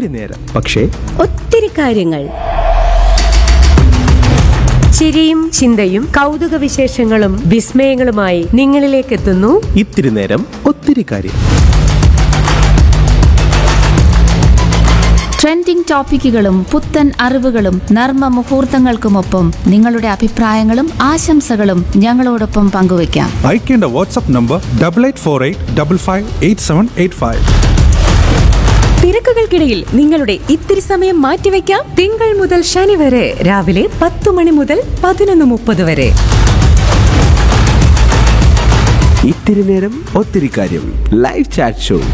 ഇത്തിരി നേരം പക്ഷേ ഒത്തിരി കാര്യങ്ങൾ ചിരിയും ചിന്തയും കൗതുക വിശേഷങ്ങളും വിസ്മയങ്ങളുമായി നിങ്ങളിലേക്ക് എത്തുന്നു ഇത്തിരി നേരം ഒത്തിരി കാര്യം ട്രെൻഡിംഗ് ടോപ്പിക്കുകളും പുത്തൻ അറിവുകളും നർമ്മ മുഹൂർത്തങ്ങൾക്കുമൊപ്പം നിങ്ങളുടെ അഭിപ്രായങ്ങളും ആശംസകളും ഞങ്ങളോടൊപ്പം പങ്കുവയ്ക്കാം അയക്കേണ്ട WhatsApp number double eight four eight double five eight seven eight five തിരക്കുകൾക്കിടയിൽ നിങ്ങളുടെ ഇത്തിരി സമയം മാറ്റിവെക്കാം തിങ്കൾ മുതൽ ശനി വരെ രാവിലെ പത്ത് മണി മുതൽ പതിനൊന്ന് മുപ്പത് വരെ ഇത്തിരി നേരം ഒത്തിരി കാര്യം ലൈവ് ചാറ്റ് ഷോ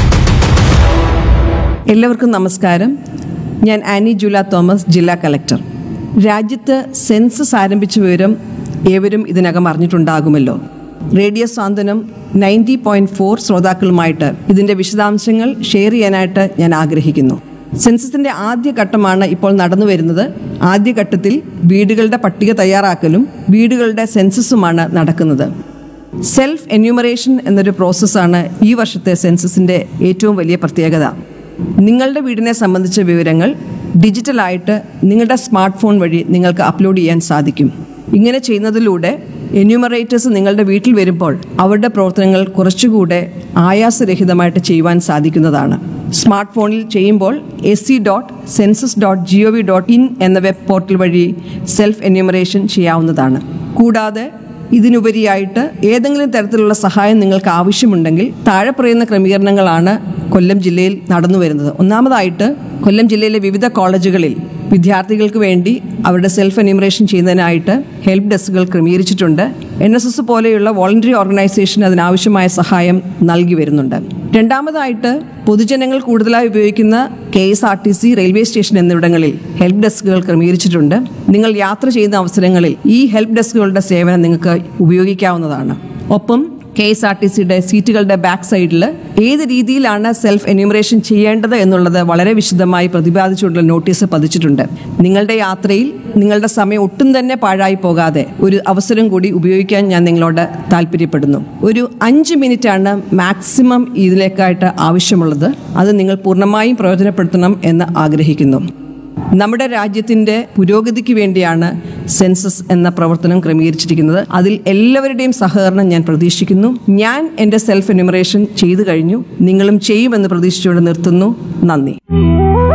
എല്ലാവർക്കും നമസ്കാരം ഞാൻ ആനി ജൂല തോമസ് ജില്ലാ കലക്ടർ രാജ്യത്ത് സെൻസസ് ആരംഭിച്ച വിവരം ഏവരും ഇതിനകം അറിഞ്ഞിട്ടുണ്ടാകുമല്ലോ radio Santhwanam ninety point four ശ്രോതാക്കളുമായിട്ട് ഇതിൻ്റെ വിശദാംശങ്ങൾ ഷെയർ ചെയ്യാനായിട്ട് ഞാൻ ആഗ്രഹിക്കുന്നു സെൻസസിൻ്റെ ആദ്യ ഘട്ടമാണ് ഇപ്പോൾ നടന്നു വരുന്നത് ആദ്യഘട്ടത്തിൽ വീടുകളുടെ പട്ടിക തയ്യാറാക്കലും വീടുകളുടെ സെൻസസുമാണ് നടക്കുന്നത് സെൽഫ് എന്യൂമറേഷൻ എന്നൊരു പ്രോസസ്സാണ് ഈ വർഷത്തെ സെൻസസിൻ്റെ ഏറ്റവും വലിയ പ്രത്യേകത നിങ്ങളുടെ വീടിനെ സംബന്ധിച്ച വിവരങ്ങൾ ഡിജിറ്റലായിട്ട് നിങ്ങളുടെ സ്മാർട്ട് ഫോൺ വഴി നിങ്ങൾക്ക് അപ്ലോഡ് ചെയ്യാൻ സാധിക്കും ഇങ്ങനെ ചെയ്യുന്നതിലൂടെ എന്യൂമറേറ്റേഴ്സ് നിങ്ങളുടെ വീട്ടിൽ വരുമ്പോൾ അവരുടെ പ്രവർത്തനങ്ങൾ കുറച്ചുകൂടെ ആയാസരഹിതമായിട്ട് ചെയ്യുവാൻ സാധിക്കുന്നതാണ് സ്മാർട്ട് ഫോണിൽ ചെയ്യുമ്പോൾ S C dot census dot G O V dot in എന്ന വെബ് പോർട്ടൽ വഴി സെൽഫ് എന്യൂമറേഷൻ ചെയ്യാവുന്നതാണ് കൂടാതെ ഇതിനുപരിയായിട്ട് ഏതെങ്കിലും തരത്തിലുള്ള സഹായം നിങ്ങൾക്ക് ആവശ്യമുണ്ടെങ്കിൽ താഴെ പറയുന്ന ക്രമീകരണങ്ങളാണ് കൊല്ലം ജില്ലയിൽ നടന്നു വരുന്നത് ഒന്നാമതായിട്ട് കൊല്ലം ജില്ലയിലെ വിവിധ കോളേജുകളിൽ വിദ്യാർത്ഥികൾക്ക് വേണ്ടി അവരുടെ സെൽഫ് എന്യൂമറേഷൻ ചെയ്യുന്നതിനായിട്ട് ഹെൽപ്പ് ഡെസ്കുകൾ ക്രമീകരിച്ചിട്ടുണ്ട് എൻ എസ് എസ് പോലെയുള്ള വോളണ്ടറി ഓർഗനൈസേഷൻ അതിനാവശ്യമായ സഹായം നൽകി വരുന്നുണ്ട് രണ്ടാമതായിട്ട് പൊതുജനങ്ങൾ കൂടുതലായി ഉപയോഗിക്കുന്ന K S R T C railway station എന്നിവിടങ്ങളിൽ ഹെൽപ്പ് ഡെസ്കുകൾ ക്രമീകരിച്ചിട്ടുണ്ട് നിങ്ങൾ യാത്ര ചെയ്യുന്ന അവസരങ്ങളിൽ ഈ ഹെൽപ്പ് ഡെസ്കുകളുടെ സേവനം നിങ്ങൾക്ക് ഉപയോഗിക്കാവുന്നതാണ് ഒപ്പം കെ എസ് ആർ ടി സിയുടെ സീറ്റുകളുടെ ബാക്ക് സൈഡിൽ ഏത് രീതിയിലാണ് സെൽഫ് എന്യൂമറേഷൻ ചെയ്യേണ്ടത് എന്നുള്ളത് വളരെ വിശദമായി പ്രതിപാദിച്ചുകൊണ്ടുള്ള നോട്ടീസ് പതിച്ചിട്ടുണ്ട് നിങ്ങളുടെ യാത്രയിൽ നിങ്ങളുടെ സമയം ഒട്ടും തന്നെ പാഴായി പോകാതെ ഒരു അവസരം കൂടി ഉപയോഗിക്കാൻ ഞാൻ നിങ്ങളോട് താല്പര്യപ്പെടുന്നു ഒരു അഞ്ച് മിനിറ്റ് ആണ് മാക്സിമം ഇതിലേക്കായിട്ട് ആവശ്യമുള്ളത് അത് നിങ്ങൾ പൂർണ്ണമായും പ്രയോജനപ്പെടുത്തണം എന്ന് ആഗ്രഹിക്കുന്നു നമ്മുടെ രാജ്യത്തിന്റെ പുരോഗതിക്ക് വേണ്ടിയാണ് സെൻസസ് എന്ന പ്രവർത്തനം ക്രമീകരിച്ചിരിക്കുന്നത് അതിൽ എല്ലാവരുടെയും സഹകരണം ഞാൻ പ്രതീക്ഷിക്കുന്നു ഞാൻ എൻ്റെ സെൽഫ് എന്യൂമറേഷൻ ചെയ്തു കഴിഞ്ഞു നിങ്ങളും ചെയ്യുമെന്ന് പ്രതീക്ഷിച്ചുകൊണ്ട് നിർത്തുന്നു നന്ദി